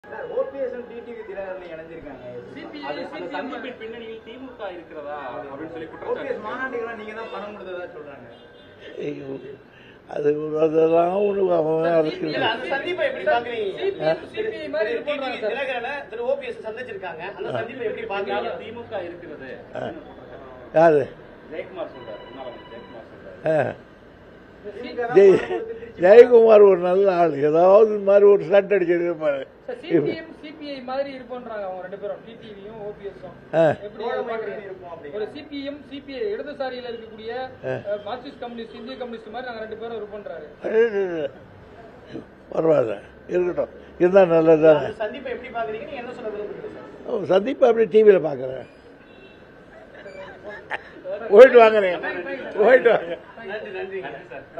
OPS TTV Dinakaran இணைஞ்சிருக்காங்க CPI, அது- அந்த CPM சந்திப்பின் பின்னணியில் திமுக இருக்கிறதா அப்படின்னு சொல்லி குற்றம் ஓபிஎஸ் மாநாட்டுக்கெல்லாம் நீங்க தான் பணம் கொடுத்ததா சொல்றாங்க ஐயோ, அது ஒரு அதெல்லாம் ஒன்று அவன் அரசியல் இல்ல, அந்த சந்திப்பை எப்படி பாக்குறீங்க CPM, CPI மாதிரி இது பண்றாங்க சார். தினகரனை திரு ஓபிஎஸ் சந்திச்சிருக்காங்க அந்த சந்திப்பை எப்படி பாக்குறீங்க இருக்கிறது திமுக இருக்கிறது அப்படின்னு குற்றச்சாட்டு. யாரு ஜெயக்குமார் சொல்றாரு முன்னாள் அமைச்சர் ஜெயக்குமார் சொல்றாரு ஆ. ஜெய் ஜெயக்குமார் ஒரு நல்ல ஆள் ஏதாவது இந்த மாதிரி ஒரு சட்டை அடிச்சிருப்பாரு சார், CPM, CPI மாதிரி இருப்போன்றாங்க அவங்க ரெண்டு பேரும் டிடிவியும் ஓபிஎஸும் ஆ. எப்படி பாக்குறீங்க ஒரு சிபிஎம் சிபிஐ இடதுசாரியில இருக்கக்கூடிய அஹ், மார்க்சிஸ்ட் கம்யூனிஸ்ட் இந்திய கம்யூனிஸ்ட் மாதிரி நாங்க ரெண்டு பேரும் இருப்போன்றாரு பரவாயில்ல இருக்கட்டும் இருந்தால் நல்லது தானே அந்த சந்திப்பை எப்படி பாக்குறீங்க நீங்க என்ன சொல்ல விரும்புறீங்க சார் சந்திப்பு அப்படியே டிவியில் பார்க்குறேன் போயிட்டு வாங்குறேன் போயிட்டு வாங்க நன்றி நன்றி